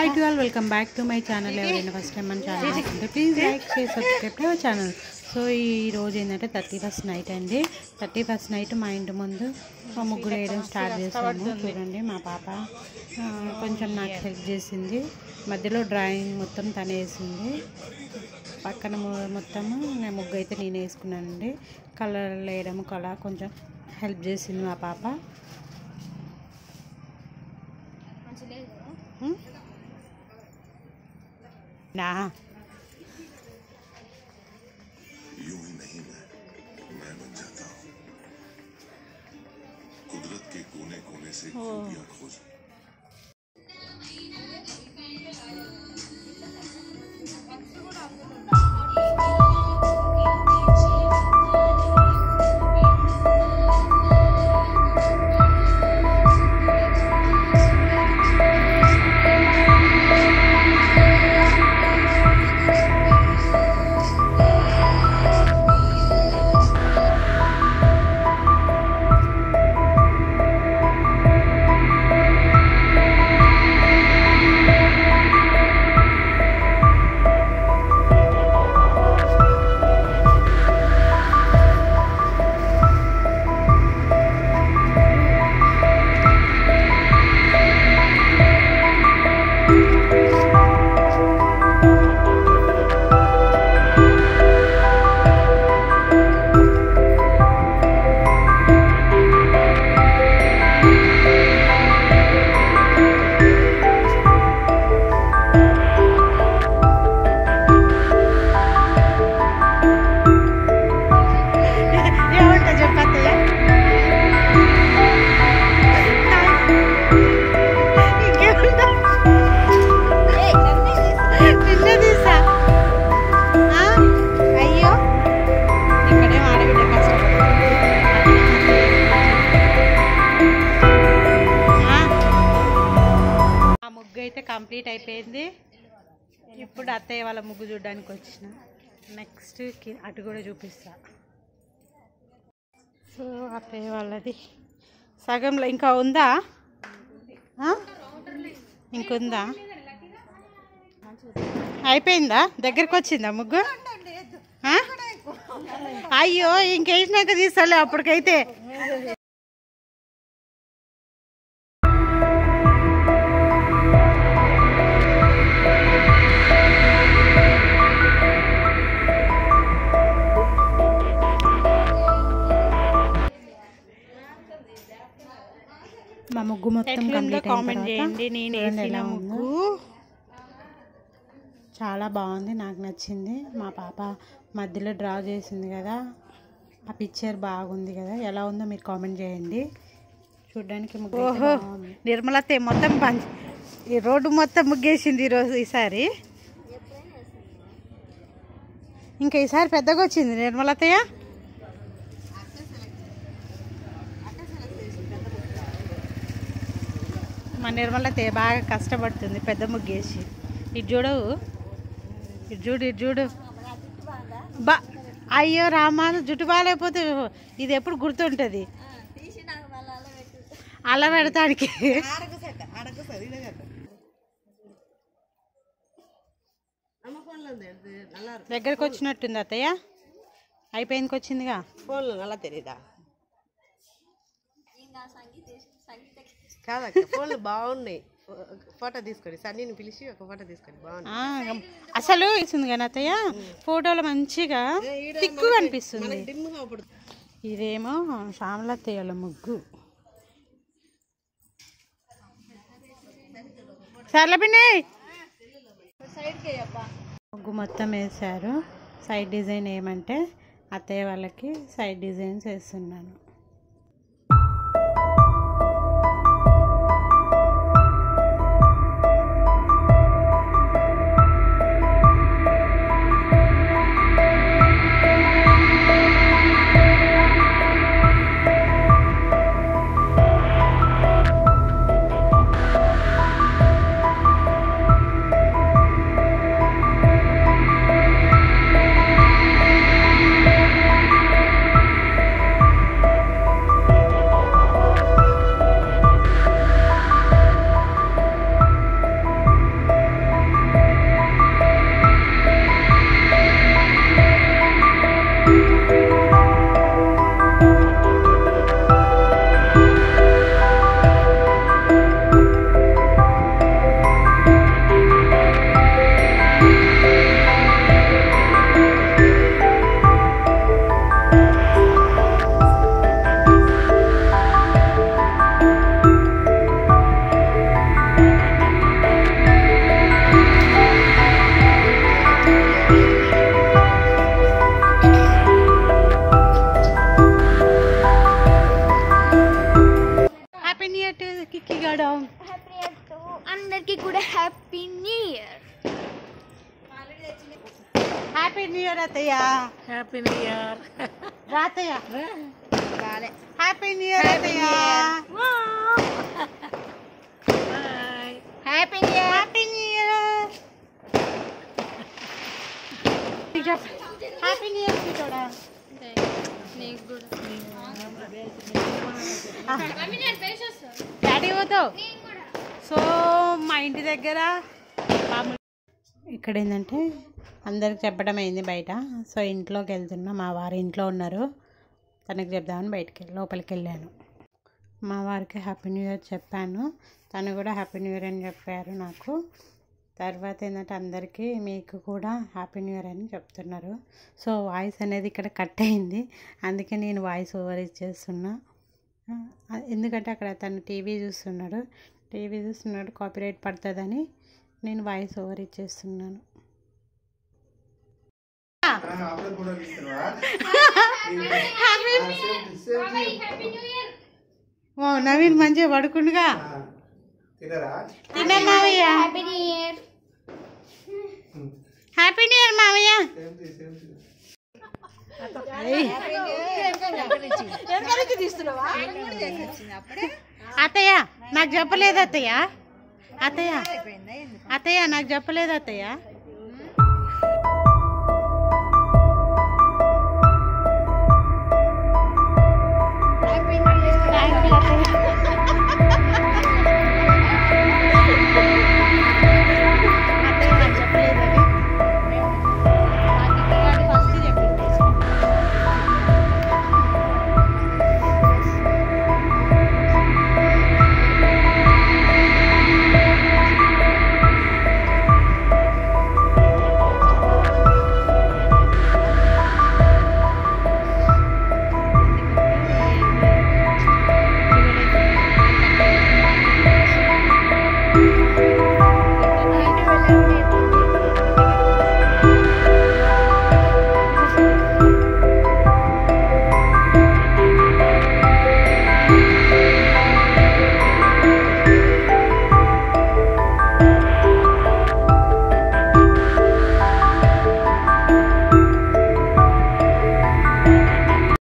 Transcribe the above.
Hi to all welcome back to my channel ఎవరైనా first time మన channel చూస్తుంటే please like share subscribe to our channel so ఈ రోజు ఏంటంటే thirty first night అండి thirty first night మా ఇంటి ముందు మా ముగ్గులు వేయడం స్టార్ట్ చేసాము చూడండి మా పాప ఆ, కొంచెం నాకు హెల్ప్ చేసింది మధ్యలో డ్రాయింగ్ మొత్తం తనే వేసింది పక్కన ము- మొత్తము నేను ముగ్గు అయితే నేను వేసుకున్నానండి కలర్ వేయడం కళ కొంచెం హెల్ప్ చేసింది మా పాప ఉం? నా यूं ही नहीं मैं मैं बन जाता हूँ कुदरत के कोने कोने से खूबियां खोज ఏమంటా చెప్పత్తయ్య ఇంకేముంటా నిన్నే తీసా ఆ? అయ్యో ఇక్కడే ఆడబిడ్డ కష్టపడుతుంది ఆ? ఆ ముగ్గు అయితే కంప్లీట్ అయిపోయింది ఇప్పుడు అత్తయ్య వాళ్ళ ముగ్గు చూడడానికి వచ్చిన నెక్స్ట్ కి- అటు కూడా చూపిస్తా సో అత్తయ్య వాళ్ళది సగంలో ఇంకా ఉందా ఆ? ఇంకుందా అయిపోయిందా దగ్గరికి వచ్చిందా ముగ్గు ఆ? అయ్యో ఇంకేసినాక తీస్తాలే అప్పటికైతే మా ముగ్గు మొత్తం కంప్లీట్ కామెంట్ చేయండి నేను వేసిన ముగ్గు చాలా బాగుంది నాకు నచ్చింది మా పాప మధ్యలో డ్రా చేసింది కదా ఆ పిక్చర్ బాగుంది కదా ఎలా ఉందో మీరు కామెంట్ చేయండి చూడడానికి ముగ్గు అయితే బాగుంది. నిర్మలతే మొత్తం పంచ్ ఈ రోడ్డు మొత్తం ముగ్గేసింది ఈరోజు ఈసారి ఇంకా ఈసారి పెద్దగా వచ్చింది నిర్మలతయ్య మా నిర్మలతే బాగా కష్టపడుతుంది పెద్ద ముగ్గేసి ఇటు చూడవు ఇటు చూడు ఇటు చూడు బా అయ్యో రామా జుట్టు బాగాలేకపోతే ఇది ఎప్పుడు గుర్తుంటుంది అలా పెడతానికి దగ్గరకు వచ్చినట్టుంది అత్తయ్య అయిపోయిందికి వచ్చిందిగా ఫోన్లు అలా తెలీదా కాదక్క ఫోన్లు బాగున్నాయి ఫో- ఫోటో తీసుకోండి సన్నీని పిలిచి ఒక ఫోటో తీసుకోండి బాగుంది ఆ, అసలు ఇస్తుంది కానీ అత్తయ్య ఫోటోలో మంచిగా తిక్కుగా అనిపిస్తుంది డిమ్గా అప్పుడు ఇదేమో శ్యామలత్తయ్యల ముగ్గు సర్లే పిన్ని ముగ్గు మొత్తం వేశారు సైడ్ డిజైన్ ఏమంటే అత్తయ్య వాళ్ళకి సైడ్ డిజైన్స్ వేస్తున్నాను కూడా happy new year happy new year అత్తయ్య హ్యాపీ న్యూ ఇయర్ రాతయ్య హ్యాపీ న్యూ ఇయర్ అత్తయ్య happy new year happy new year happy new year చూడా నీకు కూడా డాడీ పోతావు సో మా ఇంటి దగ్గర మామూలు ఇక్కడ ఏంటంటే అందరికి చెప్పడం అయింది బయట సో ఇంట్లోకి వెళ్తున్నా మా వారు ఇంట్లో ఉన్నారు తనకి చెప్దామని బయటికి వెళ్ళి లోపలికి వెళ్ళాను మా వారికి హ్యాపీ న్యూ ఇయర్ చెప్పాను తను కూడా హ్యాపీ న్యూ ఇయర్ అని చెప్పారు నాకు తర్వాత ఏంటంటే అందరికీ మీకు కూడా హ్యాపీ న్యూ ఇయర్ అని చెప్తున్నారు సో వాయిస్ అనేది ఇక్కడ కట్ అయింది అందుకే నేను వాయిస్ ఓవర్ ఇచ్చేస్తున్నా ఆ, ఎందుకంటే అక్కడ తను టీవీ చూస్తున్నాడు టీవీ చూస్తున్నాడు కాపీరైట్ పడుతుందని నేను వాయిస్ ఓవర్ ఇచ్చేస్తున్నాను ఓ నవీన్ మంచిగా పడుకుండుగా తిన్నా మావయ్య happy new year happy new year మావయ్య అత్తయ్య నాకు చెప్పలేదు అత్తయ్య అత్తయ్య అత్తయ్య నాకు చెప్పలేదు అత్తయ్య హ్యాపీ న్యూ ఇయర్